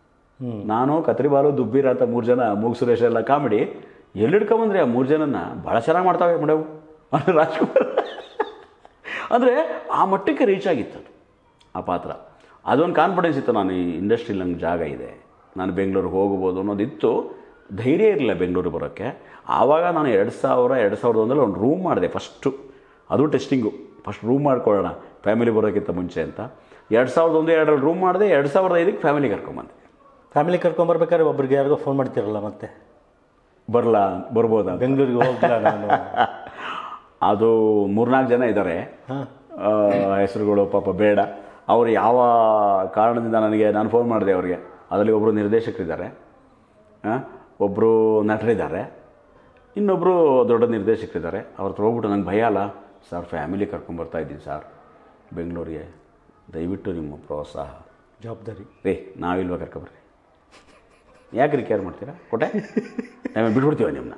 ನಾನು ಕತ್ರಿಬಾಲು ದುಬ್ಬಿರ ಅಂತ ಮೂರು ಜನ ಮೂಗ್ ಸುರೇಶ್ ಎಲ್ಲ ಕಾಮಿಡಿ ಎಲ್ಲಿ ಹಿಡ್ಕೊಂಬಂದ್ರಿ ಆ ಮೂರು ಜನನ ಭಾಳ ಚೆನ್ನಾಗಿ ಮಾಡ್ತಾವೆ ಮೇಡಮ್ ಅಂದ್ರೆ ರಾಜ್ಕುಮಾರ್ ಅಂದರೆ ಆ ಮಟ್ಟಕ್ಕೆ ರೀಚ್ ಆಗಿತ್ತು ಅದು ಆ ಪಾತ್ರ ಅದೊಂದು ಕಾನ್ಫಿಡೆನ್ಸ್ ಇತ್ತು ನಾನು ಈ ಇಂಡಸ್ಟ್ರಿಲಿ ನಂಗೆ ಜಾಗ ಇದೆ ನಾನು ಬೆಂಗಳೂರಿಗೆ ಹೋಗ್ಬೋದು ಅನ್ನೋದಿತ್ತು ಧೈರ್ಯ ಇರಲಿಲ್ಲ ಬೆಂಗಳೂರಿಗೆ ಬರೋಕ್ಕೆ ಆವಾಗ ನಾನು ಎರಡು ಸಾವಿರ ಎರಡು ಸಾವಿರದ ಒಂದರಲ್ಲಿ ಒಂದು ರೂಮ್ ಮಾಡಿದೆ ಫಸ್ಟು ಅದು ಟೆಸ್ಟಿಂಗು ಫಸ್ಟ್ ರೂಮ್ ಮಾಡ್ಕೊಳ್ಳೋಣ ಫ್ಯಾಮಿಲಿ ಬರೋಕ್ಕಿಂತ ಮುಂಚೆ ಅಂತ ಎರಡು ಸಾವಿರದ ಒಂದು ಎರಡರಲ್ಲಿ ರೂಮ್ ಮಾಡಿದೆ ಎರಡು ಸಾವಿರದ ಐದಕ್ಕೆ ಫ್ಯಾಮಿಲಿ ಕರ್ಕೊಂಬಂದೆ ಫ್ಯಾಮಿಲಿ ಕರ್ಕೊಂಬರ್ಬೇಕಾದ್ರೆ ಒಬ್ರಿಗೆ ಯಾರಿಗೋ ಫೋನ್ ಮಾಡ್ತಿರಲ್ಲ ಮತ್ತೆ ಬರಲಾ ಬರ್ಬೋದಾ ಬೆಂಗಳೂರಿಗೆ ಹೋಗ್ಲಾ ನಾನು ಅದು ಮೂರ್ನಾಲ್ಕು ಜನ ಇದ್ದಾರೆ ಹಾಂ ಹೆಸರುಗಳು ಪಾಪ ಬೇಡ ಅವರು ಯಾವ ಕಾರಣದಿಂದ ನನಗೆ ನಾನು ಫೋನ್ ಮಾಡಿದೆ ಅವ್ರಿಗೆ ಅದರಲ್ಲಿ ಒಬ್ಬರು ನಿರ್ದೇಶಕರಿದ್ದಾರೆ ಒಬ್ಬರು ನಟರಿದ್ದಾರೆ ಇನ್ನೊಬ್ಬರು ದೊಡ್ಡ ನಿರ್ದೇಶಕರಿದ್ದಾರೆ ಅವ್ರ ಹತ್ರ ಹೋಗ್ಬಿಟ್ಟು ನಂಗೆ ಭಯ ಅಲ್ಲ ಸರ್ ಫ್ಯಾಮಿಲಿ ಕರ್ಕೊಂಬರ್ತಾ ಇದ್ದೀನಿ ಸರ್ ಬೆಂಗಳೂರಿಗೆ ದಯವಿಟ್ಟು ನಿಮ್ಮ ಪ್ರೋತ್ಸಾಹ ಜವಾಬ್ದಾರಿ ರೇ ನಾವಿಲ್ವ ಕರ್ಕೊಬರ್ರಿ ಯಾಕ್ರಿ ಕೇರ್ ಮಾಡ್ತೀರಾ ಕೊಟ್ಟೆ ಆಮೇಲೆ ಬಿಟ್ಬಿಡ್ತೀವ ನಿಮ್ಮನ್ನ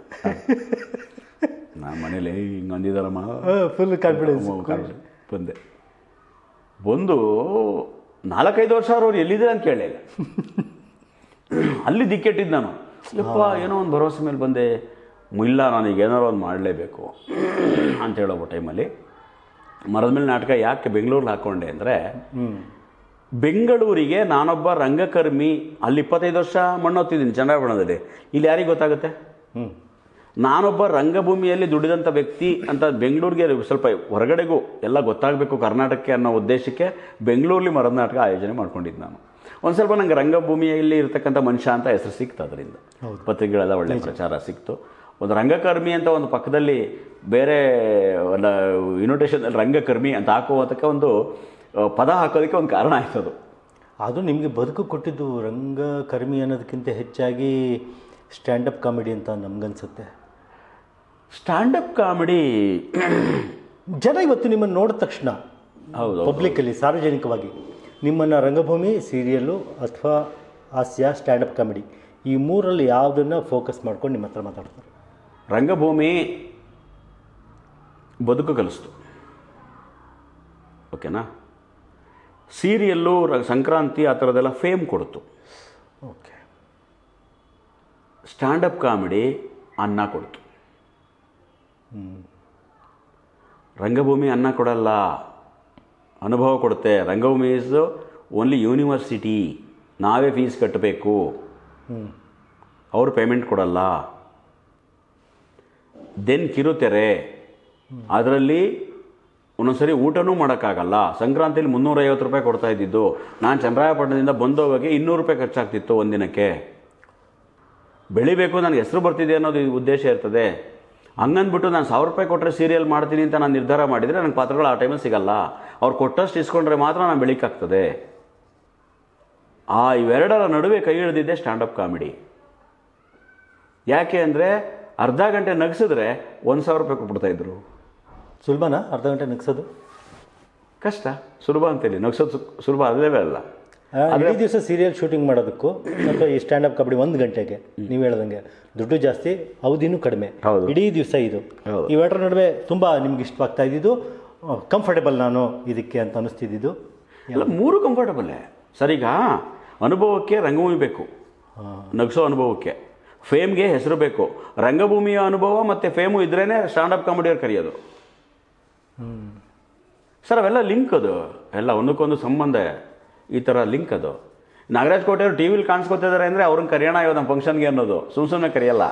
ನಮ್ಮ ಮನೇಲಿ ಹಿಂಗೆ ಅಂದಿದ್ದಾರಮ್ಮ ಫುಲ್ ಕಾನ್ಫಿಡೆನ್ಸ್ ಕಾರಣಕ್ಕೆ ಬಂದೆ ಬಂದು ನಾಲ್ಕೈದು ವರ್ಷ ಅವ್ರು ಎಲ್ಲಿದ್ದಾರೆ ಅಂತ ಕೇಳಲಿಲ್ಲ ಅಲ್ಲಿ ದಿಕ್ಕೆಟ್ಟಿದ್ದು ನಾನು ಯಪ್ಪ ಏನೋ ಒಂದು ಭರವಸೆ ಮೇಲೆ ಬಂದೆ ಇಲ್ಲ ನನಗೆ ಏನಾರು ಒಂದು ಮಾಡಲೇಬೇಕು ಅಂತ ಹೇಳೋ ಟೈಮಲ್ಲಿ ಮರದ ಮೇಲೆ ನಾಟಕ ಯಾಕೆ ಬೆಂಗಳೂರಲ್ಲಿ ಹಾಕ್ಕೊಂಡೆ ಅಂದರೆ ಬೆಂಗಳೂರಿಗೆ ನಾನೊಬ್ಬ ರಂಗಕರ್ಮಿ ಅಲ್ಲಿ ಇಪ್ಪತ್ತೈದು ವರ್ಷ ಮಣ್ಣೊತ್ತಿದ್ದೀನಿ ಚಂದ್ರಬಣ್ಣದಲ್ಲಿ ಇಲ್ಲಿ ಯಾರಿಗೆ ಗೊತ್ತಾಗುತ್ತೆ ಹ್ಞೂ ನಾನೊಬ್ಬ ರಂಗಭೂಮಿಯಲ್ಲಿ ದುಡಿದಂಥ ವ್ಯಕ್ತಿ ಅಂತ ಬೆಂಗಳೂರಿಗೆ ಸ್ವಲ್ಪ ಹೊರಗಡೆಗೂ ಎಲ್ಲ ಗೊತ್ತಾಗಬೇಕು ಕರ್ನಾಟಕಕ್ಕೆ ಅನ್ನೋ ಉದ್ದೇಶಕ್ಕೆ ಬೆಂಗಳೂರಲ್ಲಿ ಮರದ ನಾಟಕ ಆಯೋಜನೆ ಮಾಡ್ಕೊಂಡಿದ್ದು ನಾನು ಒಂದು ಸ್ವಲ್ಪ ನಂಗೆ ರಂಗಭೂಮಿಯಲ್ಲಿ ಇರ್ತಕ್ಕಂಥ ಮನುಷ್ಯ ಅಂತ ಹೆಸರು ಸಿಕ್ತು ಅದರಿಂದ ಪತ್ರಿಕೆಗಳೆಲ್ಲ ಒಳ್ಳೆ ಪ್ರಚಾರ ಸಿಕ್ತು ಒಂದು ರಂಗಕರ್ಮಿ ಅಂತ ಒಂದು ಪಕ್ಕದಲ್ಲಿ ಬೇರೆ ಒಂದು ಇನ್ವಿಟೇಷನ್ ರಂಗಕರ್ಮಿ ಅಂತ ಹಾಕುವಂತಕ್ಕೆ ಒಂದು ಆ, ಪದ ಹಾಕೋದಕ್ಕೆ ಒಂದು ಕಾರಣ ಆಯ್ತು ಅದು ಅದು ನಿಮಗೆ ಬದುಕು ಕೊಟ್ಟಿದ್ದು ರಂಗಕರ್ಮಿ ಅನ್ನೋದಕ್ಕಿಂತ ಹೆಚ್ಚಾಗಿ ಸ್ಟ್ಯಾಂಡಪ್ ಕಾಮಿಡಿ ಅಂತ ನಮ್ಗನ್ಸುತ್ತೆ ಸ್ಟ್ಯಾಂಡಪ್ ಕಾಮಿಡಿ ಜನ ಇವತ್ತು ನಿಮ್ಮನ್ನು ನೋಡಿದ ತಕ್ಷಣ ಹೌದು ಪಬ್ಲಿಕ್ಕಲ್ಲಿ ಸಾರ್ವಜನಿಕವಾಗಿ ನಿಮ್ಮನ್ನು ರಂಗಭೂಮಿ ಸೀರಿಯಲ್ಲು ಅಥವಾ ಹಾಸ್ಯ ಸ್ಟ್ಯಾಂಡಪ್ ಕಾಮಿಡಿ ಈ ಮೂರಲ್ಲಿ ಯಾವುದನ್ನು ಫೋಕಸ್ ಮಾಡ್ಕೊಂಡು ನಿಮ್ಮ ಹತ್ರ ಮಾತಾಡ್ತಾರೆ ರಂಗಭೂಮಿ ಬದುಕು ಕಲಿಸ್ತು ಓಕೆನಾ ಸೀರಿಯಲ್ಲು ರ- ಸಂಕ್ರಾಂತಿ ಆ ಥರದ್ದೆಲ್ಲ ಫೇಮ್ ಕೊಡ್ತು ಓಕೆ ಸ್ಟ್ಯಾಂಡಪ್ ಕಾಮಿಡಿ ಅನ್ನ ಕೊಡ್ತು ರಂಗಭೂಮಿ ಅನ್ನ ಕೊಡಲ್ಲ ಅನುಭವ ಕೊಡುತ್ತೆ ರಂಗಭೂಮಿ ಇಸ್ ಓನ್ಲಿ ಯೂನಿವರ್ಸಿಟಿ ನಾವೇ ಫೀಸ್ ಕಟ್ಟಬೇಕು ಅವರು ಪೇಮೆಂಟ್ ಕೊಡಲ್ಲ ದೆನ್ ಕಿರುತೆರೆ ಅದರಲ್ಲಿ ಒಂದೊಂದ್ಸರಿ ಊಟನೂ ಮಾಡೋಕ್ಕಾಗಲ್ಲ ಸಂಕ್ರಾಂತಿಲಿ ಮುನ್ನೂರೈವತ್ತು ರೂಪಾಯಿ ಕೊಡ್ತಾ ಇದ್ದಿದ್ದು ನಾನು ಚಂದ್ರಾಯಪಟ್ಟಣದಿಂದ ಬಂದೋಗೋಕ್ಕೆ ಇನ್ನೂರು ರೂಪಾಯಿ ಖರ್ಚಾಗ್ತಿತ್ತು ಒಂದಿನಕ್ಕೆ ಬೆಳಿಬೇಕು ನನಗೆ ಹೆಸರು ಬರ್ತಿದೆ ಅನ್ನೋದು ಈ ಉದ್ದೇಶ ಇರ್ತದೆ ಹಂಗಂದ್ಬಿಟ್ಟು ನಾನು ಸಾವಿರ ರೂಪಾಯಿ ಕೊಟ್ಟರೆ ಸೀರಿಯಲ್ ಮಾಡ್ತೀನಿ ಅಂತ ನಾನು ನಿರ್ಧಾರ ಮಾಡಿದರೆ ನನಗೆ ಪಾತ್ರಗಳು ಆ ಟೈಮಲ್ಲಿ ಸಿಗಲ್ಲ ಅವ್ರು ಕೊಟ್ಟಷ್ಟು ಇಸ್ಕೊಂಡ್ರೆ ಮಾತ್ರ ನಾನು ಬೆಳಿಕಾಗ್ತದೆ ಆ ಇವೆರಡರ ನಡುವೆ ಕೈ ಹಿಡಿದಿದ್ದೆ ಸ್ಟ್ಯಾಂಡಪ್ ಕಾಮಿಡಿ ಯಾಕೆ ಅಂದರೆ ಅರ್ಧ ಗಂಟೆ ನಗಿಸಿದ್ರೆ ಒಂದು ಸಾವಿರ ರೂಪಾಯಿ ಕೊಟ್ಬಿಡ್ತಾ ಇದ್ರು ಸುಲಭನಾ ಅರ್ಧ ಗಂಟೆ ನಗ್ಸೋದು ಕಷ್ಟ ಸುಲಭ ಅಂತೇಳಿ ನಗಿಸೋದು ಸು- ಸುಲಭ ಅಲ್ಲವೇ ಅಲ್ಲ ಆ, ಇಡೀ ದಿವಸ ಸೀರಿಯಲ್ ಶೂಟಿಂಗ್ ಮಾಡೋದಕ್ಕೂ ಅಥವಾ ಈ ಸ್ಟ್ಯಾಂಡಪ್ ಕಬಡ್ಡಿ ಒಂದು ಗಂಟೆಗೆ ನೀವು ಹೇಳ್ದಂಗೆ ದುಡ್ಡು ಜಾಸ್ತಿ ಅವಧಿನೂ ಕಡಿಮೆ ಹೌದು. ಇಡೀ ದಿವಸ ಇದು ಹೌದು. ಇವೆರಡರ ನಡುವೆ ತುಂಬ ನಿಮ್ಗೆ ಇಷ್ಟವಾಗ್ತಾ ಇದ್ದಿದ್ದು ಕಂಫರ್ಟೇಬಲ್ ನಾನು ಇದಕ್ಕೆ ಅಂತ ಅನಿಸ್ತಿದ್ದಿದ್ದು ಎಲ್ಲ ಮೂರು ಕಂಫರ್ಟಬಲ್ಲೇ ಸರಿಗ ಅನುಭವಕ್ಕೆ ರಂಗಭೂಮಿ ಬೇಕು ನಗಿಸೋ ಅನುಭವಕ್ಕೆ ಫೇಮ್ಗೆ ಹೆಸರು ಬೇಕು ರಂಗಭೂಮಿಯ ಅನುಭವ ಮತ್ತು ಫೇಮು ಇದ್ರೇ ಸ್ಟ್ಯಾಂಡಪ್ ಕಾಮಿಡಿಯವ್ರು ಕರೆಯೋದು ಸರ್ ಅವೆಲ್ಲ ಲಿಂಕ್ ಅದು ಎಲ್ಲ ಒಂದಕ್ಕೊಂದು ಸಂಬಂಧ ಈ ಥರ ಲಿಂಕ್ ಅದು ನಾಗರಾಜ್ ಕೋಟೆಯವರು ಟಿ ವಿಲಿ ಕಾಣಿಸ್ಕೊತಿದ್ದಾರೆ ಅಂದರೆ ಅವ್ರನ್ನ ಕರೆಯೋಣ ಇವಾಗ ನಮ್ಮ ಫಂಕ್ಷನ್ಗೆ ಅನ್ನೋದು ಸುಮ್ಮ ಸುಮ್ಮನೆ ಕರೆಯಲ್ಲ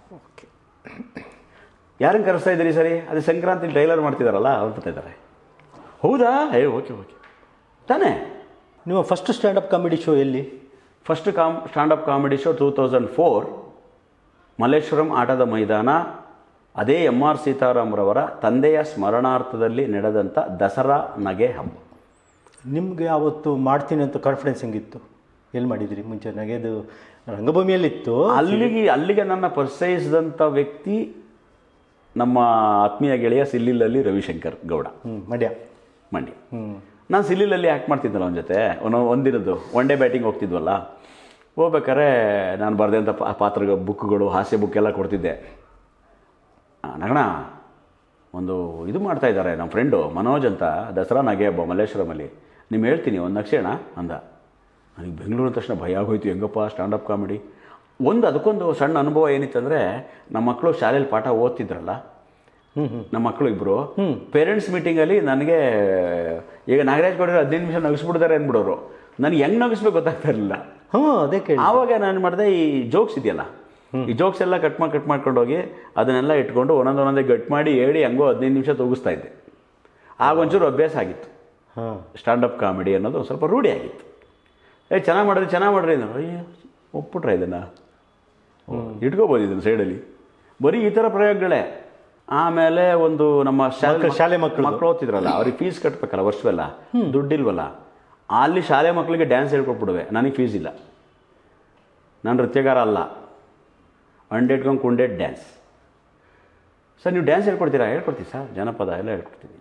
ಯಾರನ್ನು ಕರೆಸ್ತಾ ಇದ್ದೀರಿ ಸರಿ ಅದೇ ಸಂಕ್ರಾಂತಿ ಟ್ರೈಲರ್ ಮಾಡ್ತಿದಾರಲ್ಲ ಅವ್ರು ಬರ್ತಾ ಇದ್ದಾರೆ ಹೌದಾ ಏ ಓಕೆ ಓಕೆ ತಾನೇ ನಿಮ್ಮ ಫಸ್ಟ್ ಸ್ಟ್ಯಾಂಡಪ್ ಕಾಮಿಡಿ ಶೋ ಎಲ್ಲಿ first come standup comedy show two thousand four Malleshwaram ಆಟದ ಮೈದಾನ ಅದೇ ಎಮ್ ಆರ್ ಸೀತಾರಾಮ್ರವರ ತಂದೆಯ ಸ್ಮರಣಾರ್ಥದಲ್ಲಿ ನಡೆದಂಥ ದಸರಾ ನಗೆ ಹಬ್ಬ ನಿಮಗೆ ಅವತ್ತು ಮಾಡ್ತೀನಿ ಅಂತ ಕಾನ್ಫಿಡೆನ್ಸ್ ಹೆಂಗಿತ್ತು ಎಲ್ಲಿ ಮಾಡಿದಿರಿ ಮುಂಚೆ ನಗೆದು ರಂಗಭೂಮಿಯಲ್ಲಿತ್ತು ಅಲ್ಲಿಗೆ ಅಲ್ಲಿಗೆ ನನ್ನ ಪರಿಚಯಿಸಿದಂಥ ವ್ಯಕ್ತಿ ನಮ್ಮ ಆತ್ಮೀಯ ಗೆಳೆಯ ಸಿಲ್ಲಿಲಲ್ಲಿ ರವಿಶಂಕರ್ ಗೌಡ ಹ್ಞೂ ಮಂಡ್ಯ ಮಂಡ್ಯ ಹ್ಞೂ ನಾನು ಸಿಲ್ಲಿಲಲ್ಲಿ ಆ್ಯಕ್ಟ್ ಮಾಡ್ತಿದ್ದಲ್ಲ ಅವನ ಜೊತೆ ಒಂದು ಒಂದಿನದ್ದು ಒನ್ ಡೇ ಬ್ಯಾಟಿಂಗ್ ಹೋಗ್ತಿದ್ವಲ್ಲ ಹೋಗ್ಬೇಕಾದ್ರೆ ನಾನು ಬರೆದಂಥ ಪಾತ್ರ ಬುಕ್ಗಳು ಹಾಸ್ಯ ಬುಕ್ ಎಲ್ಲ ಕೊಡ್ತಿದ್ದೆ ಆ, ನಗಣ ಒಂದು ಇದು ಮಾಡ್ತಾ ಇದ್ದಾರೆ ನಮ್ಮ ಫ್ರೆಂಡು ಮನೋಜ್ ಅಂತ ದಸರಾ ನಗೆ ಹಬ್ಬ ಮಲ್ಲೇಶ್ವರಮಲ್ಲಿ ನಿಮ್ಮ ಹೇಳ್ತೀನಿ ಒಂದು ನಕ್ಷಣ ಅಂದ ನನಗೆ ಬೆಂಗಳೂರು ಅಂದ ತಕ್ಷಣ ಭಯ ಆಗೋಯ್ತು ಹೆಂಗಪ್ಪ ಸ್ಟ್ಯಾಂಡಪ್ ಕಾಮಿಡಿ ಒಂದು ಅದಕ್ಕೊಂದು ಸಣ್ಣ ಅನುಭವ ಏನಿತ್ತಂದರೆ ನಮ್ಮ ಮಕ್ಕಳು ಶಾಲೆಯಲ್ಲಿ ಪಾಠ ಓದ್ತಿದ್ರಲ್ಲ ಹ್ಞೂ ಹ್ಞೂ ನಮ್ಮ ಮಕ್ಕಳು ಇಬ್ಬರು ಪೇರೆಂಟ್ಸ್ ಮೀಟಿಂಗಲ್ಲಿ ನನಗೆ ಈಗ ನಾಗರಾಜ್ ಗೌಡರು ಹದಿನೈದು ನಿಮಿಷ ನಗಿಸ್ಬಿಡ್ತಾರೆ ಅಂದ್ಬಿಡೋರು ನನಗೆ ಹೆಂಗೆ ನಗಿಸ್ಬೇಕು ಗೊತ್ತಾಗ್ತಾ ಇರಲಿಲ್ಲ ಹ್ಞೂ ಅದೇ ಕೇಳಿ ಆವಾಗ ನಾನು ಮಾಡಿದೆ ಈ ಜೋಕ್ಸ್ ಇದೆಯಲ್ಲ ಈ ಜೋಕ್ಸ್ ಎಲ್ಲ ಕಟ್ ಮಾಡಿ ಕಟ್ ಮಾಡ್ಕೊಂಡು ಹೋಗಿ ಅದನ್ನೆಲ್ಲ ಇಟ್ಕೊಂಡು ಒಂದೊಂದು ಒಂದೊಂದೇ ಗಟ್ ಮಾಡಿ ಹೇಳಿ ಹೆಂಗೋ ಹದಿನೈದು ನಿಮಿಷ ತೂಗಿಸ್ತಾ ಇದ್ದೆ ಆಗ ಒಂಚೂರು ಅಭ್ಯಾಸ ಆಗಿತ್ತು ಹಾಂ ಸ್ಟ್ಯಾಂಡಪ್ ಕಾಮಿಡಿ ಅನ್ನೋದು ಒಂದು ಸ್ವಲ್ಪ ರೂಢಿ ಆಗಿತ್ತು ಏ ಚೆನ್ನಾಗಿ ಮಾಡಿದ್ರಿ ಚೆನ್ನಾಗಿ ಮಾಡ್ರಿ ಅಂದ್ರು ಅಯ್ಯೋ ಒಪ್ಪಿಟ್ರೆ ಇದನ್ನು ಇಟ್ಕೋಬೋದು ಇದನ್ನು ಸೈಡಲ್ಲಿ ಬರೀ ಈ ಥರ ಪ್ರಯೋಗಗಳೇ ಆಮೇಲೆ ಒಂದು ನಮ್ಮ ಶಾಲೆ ಮಕ್ಳು- ಶಾಲೆ ಮಕ್ಳು. ಮಕ್ಕಳು ಓದ್ತಿದ್ರಲ್ಲ ಅವ್ರಿಗೆ ಫೀಸ್ ಕಟ್ಟಬೇಕಲ್ಲ ವರ್ಷವೆಲ್ಲ ದುಡ್ಡಿಲ್ವಲ್ಲ ಅಲ್ಲಿ ಶಾಲೆ ಮಕ್ಕಳಿಗೆ ಡ್ಯಾನ್ಸ್ ಹೇಳ್ಕೊಟ್ಬಿಡುವೆ ನನಗೆ ಫೀಸ್ ಇಲ್ಲ ನಾನು ನೃತ್ಯಗಾರ ಅಲ್ಲ ಅಂಡೆಡ್ಕೊಂಡು ಕುಂಡೆಡ್ ಡ್ಯಾನ್ಸ್ ಸರ್ ನೀವು ಡ್ಯಾನ್ಸ್ ಹೇಳ್ಕೊಡ್ತೀರಾ ಹೇಳ್ಕೊಡ್ತೀವಿ ಸರ್ ಜನಪದ ಎಲ್ಲ ಹೇಳ್ಕೊಡ್ತೀನಿ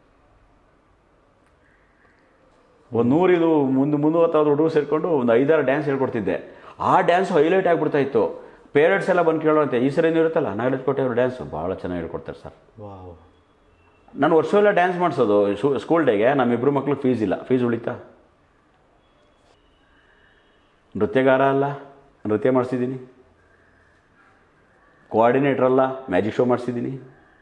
ಒಂದು ನೂರಿದು ಮುಂದೆ ಮುನ್ನೂವತ್ತಾದ್ರು ಹುಡುಗರು ಸೇರಿಕೊಂಡು ಒಂದು ಐದಾರು ಡ್ಯಾನ್ಸ್ ಹೇಳ್ಕೊಡ್ತಿದ್ದೆ ಆ ಡ್ಯಾನ್ಸ್ ಹೈಲೈಟ್ ಆಗಿಬಿಡ್ತಾ ಇತ್ತು ಪೇರೆಂಟ್ಸ್ ಎಲ್ಲ ಬಂದು ಕೇಳೋಂತೆ ಈ ಸರಿ ಇರುತ್ತಲ್ಲ ನಾಗರಾಜ್ ಕೋಟೆ ಅವರು ಡ್ಯಾನ್ಸು ಭಾಳ ಚೆನ್ನಾಗಿ ಹೇಳ್ಕೊಡ್ತಾರೆ ಸರ್ ವಾವ್ ನಾನು ವರ್ಷವೆಲ್ಲ ಡ್ಯಾನ್ಸ್ ಮಾಡಿಸೋದು ಸ್ಕೂಲ್ ಡೇಗೆ ನಮ್ಮಿಬ್ಬರು ಮಕ್ಳಿಗೆ ಫೀಸ್ ಇಲ್ಲ ಫೀಸ್ ಉಳಿತಾ ನೃತ್ಯಗಾರ ಅಲ್ಲ ನೃತ್ಯ ಮಾಡಿಸಿದ್ದೀನಿ ಕೋಆರ್ಡಿನೇಟರ್ ಅಲ್ಲ ಮ್ಯಾಜಿಕ್ ಶೋ ಮಾಡಿಸಿದ್ದೀನಿ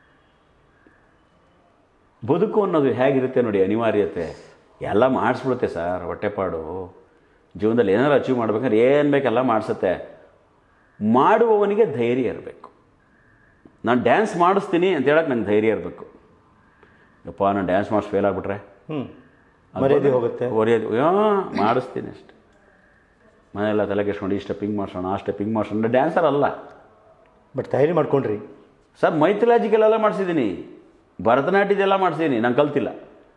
ಬದುಕು ಅನ್ನೋದು ಹೇಗಿರುತ್ತೆ ನೋಡಿ ಅನಿವಾರ್ಯತೆ ಎಲ್ಲ ಮಾಡಿಸ್ಬಿಡುತ್ತೆ ಸರ್ ಹೊಟ್ಟೆಪಾಡು ಜೀವನದಲ್ಲಿ ಏನಾರು ಅಚೀವ್ ಮಾಡ್ಬೇಕಾದ್ರೆ ಏನು ಬೇಕೆಲ್ಲ ಮಾಡಿಸುತ್ತೆ ಮಾಡುವವನಿಗೆ ಧೈರ್ಯ ಇರಬೇಕು ನಾನು ಡ್ಯಾನ್ಸ್ ಮಾಡಿಸ್ತೀನಿ ಅಂತ ಹೇಳಕ್ಕೆ ನಂಗೆ ಧೈರ್ಯ ಇರಬೇಕು ಯಪ್ಪ ನಾನು ಡ್ಯಾನ್ಸ್ ಮಾಡಿಸ್ ಫೇಲ್ ಆಗಿಬಿಟ್ರೆ ಹ್ಞೂ ಮರ್ಯಾದೆ ಹೋಗುತ್ತೆ ಒರೆಯೋದು ಯಾ ಮಾಡಿಸ್ತೀನಿ ಅಷ್ಟೆ ಮನೆಯೆಲ್ಲ ತಲೆ ಕೆಡ್ಸ್ಕೊಂಡು ಈ ಸ್ಟೆಪ್ ಹಿಂಗೆ ಮಾಡ್ಸೋಣ ಆ ಸ್ಟೆಪ್ ಹಿಂಗೆ ಮಾಡ್ಸೋಣ ಡ್ಯಾನ್ಸರ್ ಅಲ್ಲ ಬಟ್ ತಯಾರಿ ಮಾಡ್ಕೊಂಡ್ರಿ ಸರ್ ಮೈಥಲಾಜಿಕಲ್ ಎಲ್ಲ ಮಾಡಿಸಿದ್ದೀನಿ ಭರತನಾಟ್ಯದೆಲ್ಲ ಮಾಡಿಸಿದ್ದೀನಿ ನಾನು ಕಲ್ತಿಲ್ಲ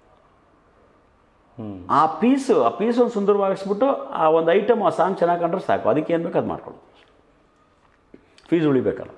ಆ ಪೀಸು ಆ ಪೀಸ್ ಒಂದು ಸುಂದರವಾಗಿಸ್ಬಿಟ್ಟು ಆ ಒಂದು ಐಟಮ್ ಆ ಸಾಂಗ್ ಚೆನ್ನಾಗಿ ಕಂಡ್ರೆ ಸಾಕು ಅದಕ್ಕೆ ಏನು ಬೇಕು ಅದು ಮಾಡ್ಕೊಳ್ಳೋದು ಫೀಸ್ ಉಳಿಬೇಕಲ್ಲ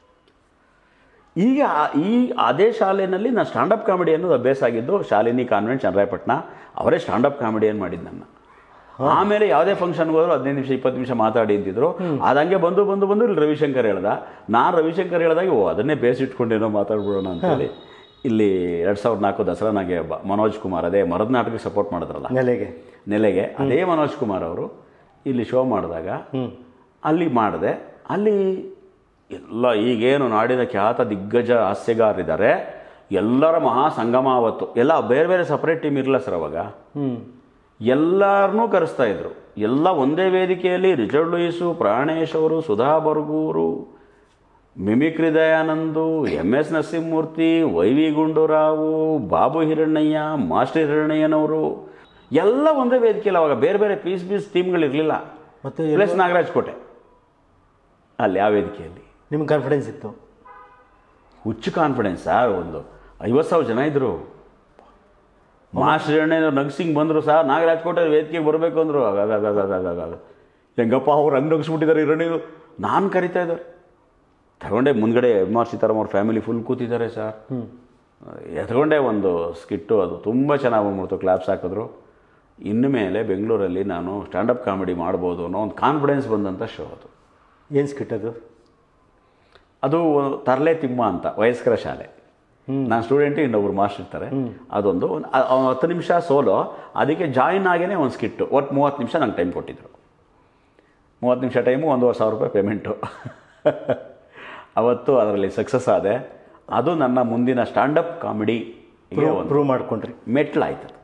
ಈಗ ಆ- ಈ ಅದೇ ಶಾಲೆಯಲ್ಲಿ ನಾನು ಸ್ಟ್ಯಾಂಡಪ್ ಕಾಮಿಡಿ ಅನ್ನೋದು ಅಭ್ಯಾಸ ಆಗಿದ್ದು ಶಾಲಿನಿ ಕಾನ್ವೆಂಟ್ ಚನ್ನರಾಯಪಟ್ಟಣ ಅವರೇ ಸ್ಟ್ಯಾಂಡಪ್ ಕಾಮಿಡಿಯನ್ ಮಾಡಿದ್ದು ನನ್ನ ಆಮೇಲೆ ಯಾವುದೇ ಫಂಕ್ಷನ್ಗೆ ಹೋದ್ರು ಹದಿನೈದು ನಿಮಿಷ ಇಪ್ಪತ್ತು ನಿಮಿಷ ಮಾತಾಡಿ ಅಂತಿದ್ರು ಅದಂಗೆ ಬಂದು ಬಂದು ಬಂದು ಇಲ್ಲಿ ರವಿಶಂಕರ್ ಹೇಳ್ದ ನಾನು ರವಿಶಂಕರ್ ಹೇಳ್ದಾಗ ಓ ಅದನ್ನೇ ಬೇಸಿಟ್ಕೊಂಡೇನೋ ಮಾತಾಡ್ಬಿಡೋಣ ಅಂತೇಳಿ ಇಲ್ಲಿ ಎರಡು ಸಾವಿರದ ನಾಲ್ಕು ದಸರಾನಾಗೆ ಒಬ್ಬ ಮನೋಜ್ ಕುಮಾರ್ ಅದೇ ಮರದ ನಾಟಕಕ್ಕೆ ಸಪೋರ್ಟ್ ಮಾಡಿದ್ರಲ್ಲ ನೆಲೆಗೆ ನೆಲೆಗೆ ಅದೇ ಮನೋಜ್ ಕುಮಾರ್ ಅವರು ಇಲ್ಲಿ ಶೋ ಮಾಡಿದಾಗ ಅಲ್ಲಿ ಮಾಡಿದೆ ಅಲ್ಲಿ ಎಲ್ಲ ಈಗೇನು ನಾಡಿನ ಖ್ಯಾತ ದಿಗ್ಗಜ ಹಾಸ್ಯಗಾರರಿದ್ದಾರೆ ಎಲ್ಲರ ಮಹಾ ಸಂಗಮ ಅವತ್ತು ಎಲ್ಲ ಬೇರೆ ಬೇರೆ ಸಪ್ರೇಟ್ ಟೀಮ್ ಇರಲ್ಲ ಸರ್ ಅವಾಗ ಹ್ಞೂ ಎಲ್ಲರನ್ನೂ ಕರೆಸ್ತಾ ಇದ್ರು ಎಲ್ಲ ಒಂದೇ ವೇದಿಕೆಯಲ್ಲಿ ರಿಚರ್ಡ್ ಲೂಯಿಸು ಪ್ರಾಣೇಶ್ ಅವರು Sudha Bargur mimicry Dayanand M S Narasimhamurthy Y V Gundurao Babu Hirannaiah master ಹಿರಣ್ಣಯ್ಯನವರು ಎಲ್ಲ ಒಂದೇ ವೇದಿಕೆಯಲ್ಲಿ ಅವಾಗ ಬೇರೆ ಬೇರೆ ಪೀಸ್ ಪೀಸ್ ಟೀಮ್ಗಳಿರಲಿಲ್ಲ ಮತ್ತು ಪ್ಲಸ್ ನಾಗರಾಜ್ ಕೋಟೆ ಅಲ್ಲಿ ಆ ವೇದಿಕೆಯಲ್ಲಿ ನಿಮ್ಗೆ ಕಾನ್ಫಿಡೆನ್ಸ್ ಇತ್ತು ಹುಚ್ಚು ಕಾನ್ಫಿಡೆನ್ಸ್ ಸರ್ ಒಂದು ಐವತ್ತು ಸಾವಿರ ಜನ ಇದ್ದರು ಮಾಸ್ಟರ್ ಹಿರಣ್ಣಯ್ಯನವ್ರು ನಗ್ಸಿಂಗ್ ಬಂದರು ಸರ್ ನಾಗರಾಜ್ ಕೋಟೆ ವೇದಿಕೆಗೆ ಬರಬೇಕು ಅಂದರು ಆಗಾಗ ಹೆಂಗಪ್ಪ ಅವ್ರು ಹಂಗೆ ನಗಿಸ್ಬಿಟ್ಟಿದ್ದಾರೆ ಹಿರಣ್ಯರು ನಾನು ಕರಿತಾ ಇದ್ದಾರೆ ತಗೊಂಡೆ ಮುಂದ್ಗಡೆ ಎಮ್ ಆರ್ ಸೀತಾರಾಮ್ ಅವ್ರ ಫ್ಯಾಮಿಲಿ ಫುಲ್ ಕೂತಿದ್ದಾರೆ ಸರ್ ಎತ್ಕೊಂಡೆ ಒಂದು ಸ್ಕಿಟ್ಟು ಅದು ತುಂಬ ಚೆನ್ನಾಗಿ ಬಂದ್ಬಿಡ್ತು ಕ್ಲಾಪ್ಸ್ ಹಾಕಿದ್ರು ಇನ್ನು ಮೇಲೆ ಬೆಂಗಳೂರಲ್ಲಿ ನಾನು ಸ್ಟ್ಯಾಂಡಪ್ ಕಾಮಿಡಿ ಮಾಡ್ಬೋದು ಅನ್ನೋ ಒಂದು ಕಾನ್ಫಿಡೆನ್ಸ್ ಬಂದಂಥ ಶೋ ಅದು ಏನು ಸ್ಕಿಟ್ ಅದು ಅದು ತರಲೆ ತಿಮ್ಮ ಅಂತ ವಯಸ್ಕರ ಶಾಲೆ ನಾನು ಸ್ಟೂಡೆಂಟ್ ಇನ್ನೊಬ್ರು ಮಾಸ್ಟರ್ ಇರ್ತಾರೆ ಅದೊಂದು ಒಂದು ಅ- ಅ- ಹತ್ತು ನಿಮಿಷ ಸೋಲೋ ಅದಕ್ಕೆ ಜಾಯಿನ್ ಆಗೇನೆ ಒಂದು ಸ್ಕಿಟ್ಟು ಒಟ್ಟು ಮೂವತ್ತು ನಿಮಿಷ ನಂಗೆ ಟೈಮ್ ಕೊಟ್ಟಿದ್ರು ಮೂವತ್ತು ನಿಮಿಷ ಟೈಮು ಒಂದೂವರೆ ಸಾವಿರ ರೂಪಾಯಿ ಪೇಮೆಂಟು ಅವತ್ತು ಅದರಲ್ಲಿ ಸಕ್ಸಸ್ ಆದೆ ಅದು ನನ್ನ ಮುಂದಿನ ಸ್ಟ್ಯಾಂಡಪ್ ಕಾಮಿಡಿ ಪ್ರೂವ್ ಪ್ರೂವ್ ಮಾಡ್ಕೊಂಡ್ರಿ ಮೆಟ್ಲಾಯ್ತು